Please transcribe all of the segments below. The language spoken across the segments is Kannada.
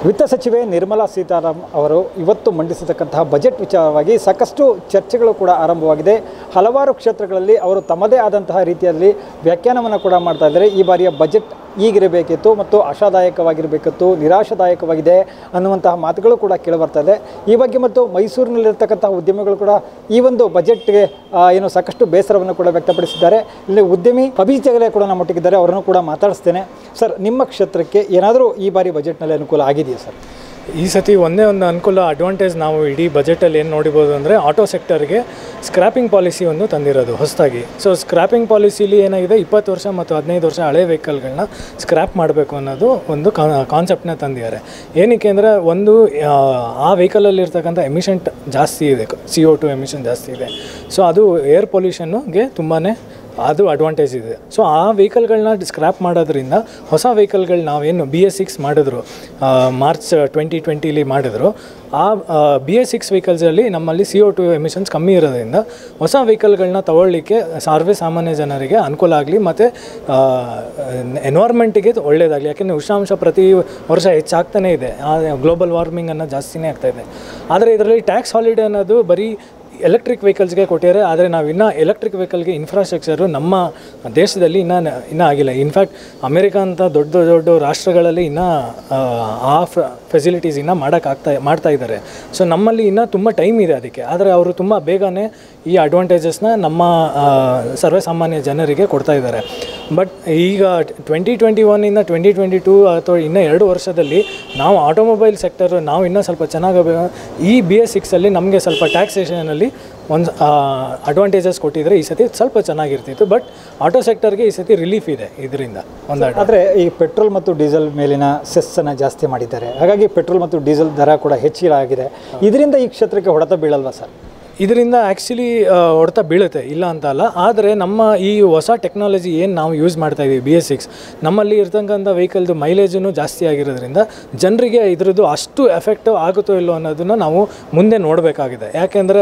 ವಿತ್ತ ಸಚಿವೆ ನಿರ್ಮಲಾ ಸೀತಾರಾಮ್ ಅವರು ಇವತ್ತು ಮಂಡಿಸತಕ್ಕಂತಹ ಬಜೆಟ್ ವಿಚಾರವಾಗಿ ಸಾಕಷ್ಟು ಚರ್ಚೆಗಳು ಕೂಡ ಆರಂಭವಾಗಿದೆ ಹಲವಾರು ಕ್ಷೇತ್ರಗಳಲ್ಲಿ ಅವರು ತಮ್ಮದೇ ಆದಂತಹ ರೀತಿಯಲ್ಲಿ ವ್ಯಾಖ್ಯಾನವನ್ನು ಕೂಡ ಮಾಡ್ತಾ ಇದ್ದಾರೆ ಈ ಬಾರಿಯ ಬಜೆಟ್ ಈಗಿರಬೇಕಿತ್ತು ಮತ್ತು ಆಶಾದಾಯಕವಾಗಿರಬೇಕಿತ್ತು ನಿರಾಶಾದಾಯಕವಾಗಿದೆ ಅನ್ನುವಂತಹ ಮಾತುಗಳು ಕೂಡ ಕೇಳಿಬರ್ತಾ ಇದೆ ಈ ಬಗ್ಗೆ ಮತ್ತು ಮೈಸೂರಿನಲ್ಲಿರ್ತಕ್ಕಂತಹ ಉದ್ಯಮಿಗಳು ಕೂಡ ಈ ಒಂದು ಬಜೆಟ್ಗೆ ಆ, ಏನು ಸಾಕಷ್ಟು ಬೇಸರವನ್ನು ಕೂಡ ವ್ಯಕ್ತಪಡಿಸಿದ್ದಾರೆ ಇಲ್ಲಿ ಉದ್ಯಮಿ ಅಭಿ ಜಗಲೆ ಕೂಡ ನಮ್ಮೊಟ್ಟಿಗಿದ್ದಾರೆ ಅವರನ್ನು ಕೂಡ ಮಾತಾಡಿಸ್ತೇನೆ ಸರ್ ನಿಮ್ಮ ಕ್ಷೇತ್ರಕ್ಕೆ ಏನಾದರೂ ಈ ಬಾರಿ ಬಜೆಟ್ನಲ್ಲಿ ಅನುಕೂಲ ಆಗಿದೆಯಾ ಸರ್ ಈ ಸತಿ ಒಂದೇ ಒಂದು ಅನುಕೂಲ ಅಡ್ವಾಂಟೇಜ್ ನಾವು ಇಡೀ ಬಜೆಟಲ್ಲಿ ಏನು ನೋಡಿಬೋದು ಅಂದರೆ ಆಟೋ ಸೆಕ್ಟರ್ಗೆ ಸ್ಕ್ರ್ಯಾಪಿಂಗ್ ಪಾಲಿಸಿ ಒಂದು ತಂದಿರೋದು ಹೊಸದಾಗಿ ಸೊ ಸ್ಕ್ರ್ಯಾಪಿಂಗ್ ಪಾಲಿಸಿಲಿ ಏನಾಗಿದೆ ಇಪ್ಪತ್ತು ವರ್ಷ ಮತ್ತು ಹದಿನೈದು ವರ್ಷ ಹಳೆ ವೆಹಿಕಲ್ಗಳನ್ನ ಸ್ಕ್ರ್ಯಾಪ್ ಮಾಡಬೇಕು ಅನ್ನೋದು ಒಂದು ಕಾನ್ಸೆಪ್ಟ್ನ ತಂದಿದ್ದಾರೆ ಏನಕ್ಕೆ ಅಂದರೆ ಒಂದು ಆ, ಆ ವೆಹಿಕಲಲ್ಲಿ ಇರ್ತಕ್ಕಂಥ ಎಮಿಷನ್ ಜಾಸ್ತಿ ಇದೆ ಸಿ ಒ ಟು ಎಮಿಷನ್ ಜಾಸ್ತಿ ಇದೆ ಸೊ ಅದು ಏರ್ ಪೊಲ್ಯೂಷನ್ಗೆ ತುಂಬಾ ಅದು ಅಡ್ವಾಂಟೇಜ್ ಇದೆ ಸೊ ಆ ವೆಹಿಕಲ್ಗಳನ್ನ ಸ್ಕ್ರ್ಯಾಪ್ ಮಾಡೋದ್ರಿಂದ ಹೊಸ ವೆಹಿಕಲ್ಗಳು ನಾವೇನು ಬಿ ಎಸ್ ಸಿಕ್ಸ್ ಮಾಡಿದ್ರು ಆ, ಮಾರ್ಚ್ ಟ್ವೆಂಟಿ ಟ್ವೆಂಟಿಲಿ ಮಾಡಿದ್ರು ಆ ಬಿ ಎಸ್ ಸಿಕ್ಸ್ ವೆಹಿಕಲ್ಸಲ್ಲಿ ನಮ್ಮಲ್ಲಿ ಸಿ ಒ ಟು ಎಮಿಷನ್ಸ್ ಕಮ್ಮಿ ಇರೋದ್ರಿಂದ ಹೊಸ ವೆಹಿಕಲ್ಗಳನ್ನ ತಗೊಳ್ಳಿಕ್ಕೆ ಸರ್ವೇ ಸಾಮಾನ್ಯ ಜನರಿಗೆ ಅನುಕೂಲ ಆಗಲಿ ಮತ್ತು ಎನ್ವೈರ್ಮೆಂಟಿಗೆ ಒಳ್ಳೆಯದಾಗಲಿ ಯಾಕೆಂದರೆ ಉಷ್ಣಾಂಶ ಪ್ರತಿ ವರ್ಷ ಹೆಚ್ಚಾಗ್ತಾನೇ ಇದೆ ಗ್ಲೋಬಲ್ ವಾರ್ಮಿಂಗ್ ಅನ್ನೋ ಜಾಸ್ತಿನೇ ಆಗ್ತಾ ಇದೆ ಆದರೆ ಇದರಲ್ಲಿ ಟ್ಯಾಕ್ಸ್ ಹಾಲಿಡೇ ಅನ್ನೋದು ಬರೀ ಎಲೆಕ್ಟ್ರಿಕ್ ವೆಹಿಕಲ್ಸ್ಗೆ ಕೊಟ್ಟಿದ್ದಾರೆ ಆದರೆ ನಾವು ಇನ್ನೂ ಎಲೆಕ್ಟ್ರಿಕ್ ವೆಹಿಕಲ್ಗೆ ಇನ್ಫ್ರಾಸ್ಟ್ರಕ್ಚರು ನಮ್ಮ ದೇಶದಲ್ಲಿ ಇನ್ನೂ ಇನ್ನೂ ಆಗಿಲ್ಲ ಇನ್ಫ್ಯಾಕ್ಟ್ ಅಮೆರಿಕ ಅಂತ ದೊಡ್ಡ ದೊಡ್ಡ ರಾಷ್ಟ್ರಗಳಲ್ಲಿ ಇನ್ನೂ ಆ ಫೆಸಿಲಿಟೀಸ್ ಇನ್ನೂ ಮಾಡೋಕ್ಕಾಗ್ತಾ ಮಾಡ್ತಾ ಇದ್ದಾರೆ ಸೊ ನಮ್ಮಲ್ಲಿ ಇನ್ನೂ ತುಂಬ ಟೈಮ್ ಇದೆ ಅದಕ್ಕೆ ಆದರೆ ಅವರು ತುಂಬ ಬೇಗನೆ ಈ ಅಡ್ವಾಂಟೇಜಸ್ನ ನಮ್ಮ ಆ, ಸರ್ವೇಸಾಮಾನ್ಯ ಜನರಿಗೆ ಕೊಡ್ತಾ ಇದ್ದಾರೆ ಬಟ್ ಈಗ ಟ್ವೆಂಟಿ ಟ್ವೆಂಟಿ ಒನ್ನಿಂದ ಟ್ವೆಂಟಿ ಟ್ವೆಂಟಿ ಟೂ ಅಥವಾ ಇನ್ನೂ ಎರಡು ವರ್ಷದಲ್ಲಿ ನಾವು ಆಟೋಮೊಬೈಲ್ ಸೆಕ್ಟರ್ ನಾವು ಇನ್ನೂ ಸ್ವಲ್ಪ ಚೆನ್ನಾಗಿ ಈ ಬಿ ಎಸ್ ಸಿಕ್ಸಲ್ಲಿ ನಮಗೆ ಸ್ವಲ್ಪ ಟ್ಯಾಕ್ಸೇಷನಲ್ಲಿ ಒಂದು ಅಡ್ವಾಂಟೇಜಸ್ ಕೊಟ್ಟಿದ್ರೆ ಈ ಸತಿ ಸ್ವಲ್ಪ ಚೆನ್ನಾಗಿರ್ತಿತ್ತು ಬಟ್ ಆಟೋ ಸೆಕ್ಟರ್ಗೆ ಈ ಸತಿ ರಿಲೀಫ್ ಇದೆ ಇದರಿಂದ ಒಂದು ಆದರೆ ಈ ಪೆಟ್ರೋಲ್ ಮತ್ತು ಡೀಸೆಲ್ ಮೇಲಿನ ಸೆಸ್ಸನ್ನು ಜಾಸ್ತಿ ಮಾಡಿದ್ದಾರೆ ಹಾಗಾಗಿ ಪೆಟ್ರೋಲ್ ಮತ್ತು ಡೀಸೆಲ್ ದರ ಕೂಡ ಹೆಚ್ಚಿಗೆ ಆಗಿದೆ ಇದರಿಂದ ಈ ಕ್ಷೇತ್ರಕ್ಕೆ ಹೊಡೆತ ಬೀಳಲ್ವಾ ಸರ್ ಇದರಿಂದ ಆ್ಯಕ್ಚುಲಿ ಹೊಡೆತ ಬೀಳುತ್ತೆ ಇಲ್ಲ ಅಂತ ಅಲ್ಲ ಆದರೆ ನಮ್ಮ ಈ ಹೊಸ ಟೆಕ್ನಾಲಜಿ ಏನು ನಾವು ಯೂಸ್ ಮಾಡ್ತಾ ಇದ್ದೀವಿ ಬಿ ಎಸ್ ಸಿಕ್ಸ್ ನಮ್ಮಲ್ಲಿ ಇರ್ತಕ್ಕಂಥ ವೆಹಿಕಲ್ದು ಮೈಲೇಜೂ ಜಾಸ್ತಿ ಆಗಿರೋದ್ರಿಂದ ಜನರಿಗೆ ಇದ್ರದ್ದು ಅಷ್ಟು ಎಫೆಕ್ಟ್ ಆಗುತ್ತೋ ಇಲ್ಲೋ ಅನ್ನೋದನ್ನು ನಾವು ಮುಂದೆ ನೋಡಬೇಕಾಗಿದೆ ಯಾಕೆಂದರೆ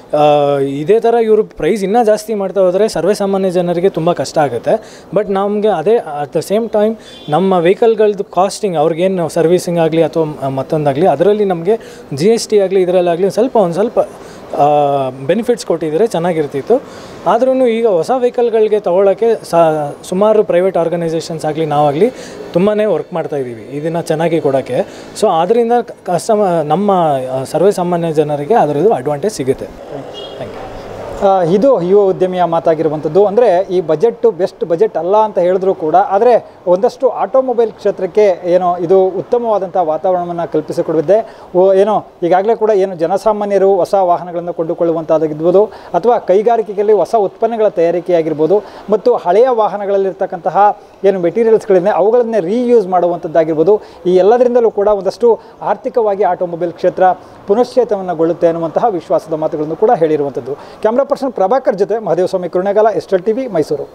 ಇದೇ ಥರ ಇವರು ಪ್ರೈಸ್ ಇನ್ನೂ ಜಾಸ್ತಿ ಮಾಡ್ತಾ ಹೋದರೆ ಸರ್ವೇಸಾಮಾನ್ಯ ಜನರಿಗೆ ತುಂಬ ಕಷ್ಟ ಆಗುತ್ತೆ ಬಟ್ ನಮಗೆ ಅದೇ ಅಟ್ ದ ಸೇಮ್ ಟೈಮ್ ನಮ್ಮ ವೆಹಿಕಲ್ಗಳದ್ದು ಕಾಸ್ಟಿಂಗ್ ಅವ್ರಿಗೇನು ಸರ್ವಿಸಿಂಗ್ ಆಗಲಿ ಅಥವಾ ಮತ್ತೊಂದಾಗಲಿ ಅದರಲ್ಲಿ ನಮಗೆ ಜಿ ಎಸ್ ಟಿ ಆಗಲಿ ಇದರಲ್ಲಾಗಲಿ ಸ್ವಲ್ಪ ಒಂದು ಸ್ವಲ್ಪ ಬೆನಿಫಿಟ್ಸ್ ಕೊಟ್ಟಿದ್ದರೆ ಚೆನ್ನಾಗಿರ್ತಿತ್ತು ಆದ್ರೂ ಈಗ ಹೊಸ ವೆಹಿಕಲ್ಗಳಿಗೆ ತೊಗೊಳಕ್ಕೆ ಸ ಸುಮಾರು ಪ್ರೈವೇಟ್ ಆರ್ಗನೈಸೇಷನ್ಸ್ ಆಗಲಿ ನಾವಾಗಲಿ ತುಂಬಾ ವರ್ಕ್ ಮಾಡ್ತಾ ಇದ್ದೀವಿ ಇದನ್ನು ಚೆನ್ನಾಗಿ ಕೊಡೋಕ್ಕೆ ಸೊ ಅದರಿಂದ ಕಸ್ಟಮ ನಮ್ಮ ಆ, ಸರ್ವೇ ಸಾಮಾನ್ಯ ಜನರಿಗೆ ಅದರದ್ದು ಅಡ್ವಾಂಟೇಜ್ ಸಿಗುತ್ತೆ ಥ್ಯಾಂಕ್ ಯು ಆ, ಇದು ಯುವ ಉದ್ಯಮಿಯ ಮಾತಾಗಿರುವಂಥದ್ದು ಅಂದರೆ ಈ ಬಜೆಟ್ ಬೆಸ್ಟ್ ಬಜೆಟ್ ಅಲ್ಲ ಅಂತ ಹೇಳಿದ್ರು ಕೂಡ ಆದರೆ ಒಂದಷ್ಟು ಆಟೋಮೊಬೈಲ್ ಕ್ಷೇತ್ರಕ್ಕೆ ಏನೋ ಇದು ಉತ್ತಮವಾದಂಥ ವಾತಾವರಣವನ್ನು ಕಲ್ಪಿಸಿಕೊಡುತ್ತೆ ಓ ಏನೋ ಈಗಾಗಲೇ ಕೂಡ ಏನು ಜನಸಾಮಾನ್ಯರು ಹೊಸ ವಾಹನಗಳನ್ನು ಕೊಂಡುಕೊಳ್ಳುವಂಥದ್ದಾಗಿರ್ಬೋದು ಅಥವಾ ಕೈಗಾರಿಕೆಗಳಲ್ಲಿ ಹೊಸ ಉತ್ಪನ್ನಗಳ ತಯಾರಿಕೆಯಾಗಿರ್ಬೋದು ಮತ್ತು ಹಳೆಯ ವಾಹನಗಳಲ್ಲಿರ್ತಕ್ಕಂತಹ ಏನು ಮೆಟೀರಿಯಲ್ಸ್ಗಳಿದೆ ಅವುಗಳನ್ನೇ ರೀಯೂಸ್ ಮಾಡುವಂಥದ್ದಾಗಿರ್ಬೋದು ಈ ಎಲ್ಲದರಿಂದಲೂ ಕೂಡ ಒಂದಷ್ಟು ಆರ್ಥಿಕವಾಗಿ ಆಟೋಮೊಬೈಲ್ ಕ್ಷೇತ್ರ ಪುನಶ್ಚೇತನಗೊಳ್ಳುತ್ತೆ ಅನ್ನುವಂತಹ ವಿಶ್ವಾಸದ ಮಾತುಗಳನ್ನು ಕೂಡ ಹೇಳಿರುವಂಥದ್ದು ಕ್ಯಾಮ್ರಾ ಪರ್ಸನ್ ಪ್ರಭಾಕರ್ ಜೊತೆ ಮಹದೇವಸ್ವಾಮಿ ಕುರುಣೆಗಾಲ ಎಸ್ಟಲ್ ಟಿವಿ ಮೈಸೂರು